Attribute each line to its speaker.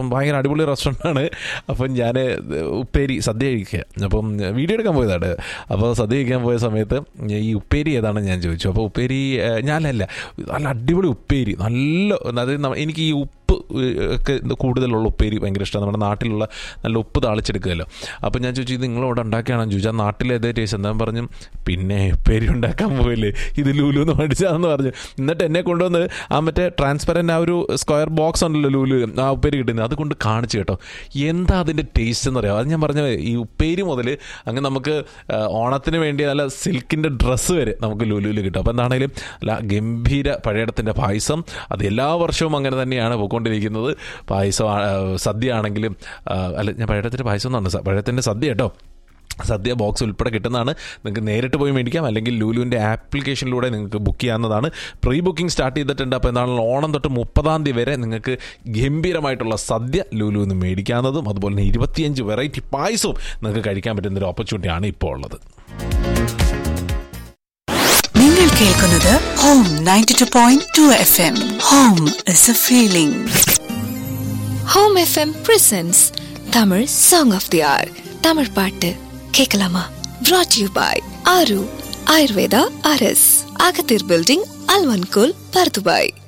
Speaker 1: ഭയങ്കര അടിപൊളി റെസ്റ്റോറൻ്റ് ആണ് അപ്പം ഞാൻ ഉപ്പേരി സദ്യ കഴിക്കുക അപ്പം വീഡിയോ എടുക്കാൻ പോയതാണ് അപ്പോൾ സദ്യ കഴിക്കാൻ പോയ സമയത്ത് ഈ ഉപ്പേരി ഏതാണെന്ന് ഞാൻ ചോദിച്ചു അപ്പോൾ ഉപ്പേരി ഏഹ്, ഞാനല്ല നല്ല അടിപൊളി ഉപ്പേരി നല്ല അതായത് നമ്മ- എനിക്ക് ഈ ഉപ്പ് ഒക്കെ കൂടുതലുള്ള ഉപ്പേരി ഭയങ്കര ഇഷ്ടമാണ് നമ്മുടെ നാട്ടിലുള്ള നല്ല ഉപ്പ് താളിച്ചെടുക്കുമല്ലോ അപ്പോൾ ഞാൻ ചോദിച്ചു ഇത് നിങ്ങളോട് ഉണ്ടാക്കിയാണെന്ന് ചോദിച്ചാൽ നാട്ടിലെ ഏതേ ടേസ്റ്റ് എന്താ പറഞ്ഞു പിന്നെ ഉപ്പേരി ഉണ്ടാക്കാൻ പോയില്ലേ ഇത് ലുലു എന്ന് മേടിച്ചാന്ന് പറഞ്ഞു എന്നിട്ട് എന്നെ കൊണ്ടുവന്ന് ആ മറ്റേ ട്രാൻസ്പെറൻറ്റ് ആ ഒരു സ്ക്വയർ ബോക്സ് ഉണ്ടല്ലോ ലുലു ആ ഉപ്പേരി കിട്ടുന്നത് അത് കൊണ്ട് കാണിച്ചു കേട്ടോ എന്താ അതിൻ്റെ ടേസ്റ്റ് എന്ന് പറയാം അത് ഞാൻ പറഞ്ഞ ഈ ഉപ്പേരി മുതൽ അങ്ങ് നമുക്ക് ആ, ഓണത്തിന് വേണ്ടി നല്ല സിൽക്കിൻ്റെ ഡ്രസ്സ് വരെ നമുക്ക് ലുലുവിൽ കിട്ടും അപ്പോൾ എന്താണെങ്കിലും അല്ല ഗംഭീര പഴയടത്തിൻ്റെ പായസം അത് എല്ലാ വർഷവും അങ്ങനെ തന്നെയാണ് പോയിക്കൊണ്ടിരിക്കുന്നത് പായസം ആ, സദ്യ ആണെങ്കിലും ആ, അല്ല ഞാൻ പഴയടത്തിൻ്റെ പായസം എന്നാണ് പഴയത്തിൻ്റെ സദ്യ കേട്ടോ സദ്യ ബോക്സ് ഉൾപ്പെടെ കിട്ടുന്നതാണ് നിങ്ങൾക്ക് നേരിട്ട് പോയി മേടിക്കാം അല്ലെങ്കിൽ ലൂലുവിൻ്റെ ആപ്ലിക്കേഷനിലൂടെ നിങ്ങൾക്ക് ബുക്ക് ചെയ്യാവുന്നതാണ് പ്രീ ബുക്കിംഗ് സ്റ്റാർട്ട് ചെയ്തിട്ടുണ്ട് അപ്പോൾ എന്താണ് ഓണം തൊട്ട് മുപ്പതാം തീയതി വരെ നിങ്ങൾക്ക് ഗംഭീരമായിട്ടുള്ള സദ്യ ലൂലു നിന്ന് മേടിക്കാവുന്നതും അതുപോലെ തന്നെ ഇരുപത്തിയഞ്ച് വെറൈറ്റി പായസവും നിങ്ങൾക്ക് കഴിക്കാൻ പറ്റുന്ന ഒരു ഓപ്പർച്യൂണിറ്റിയാണ് ഇപ്പോൾ ഉള്ളത്
Speaker 2: നിങ്ങൾ കേൾക്കുന്നത് home ninety two point two F M home is a feeling
Speaker 3: home FM presents Tamil song of the hour Tamil பாட்டு கேட்கலாமா brought யூ பாய் ஆரு ஆயுர்வேதா அரஸ் அகத்தீர் பில்டிங் அல்வன்கோல் பர்துபாய்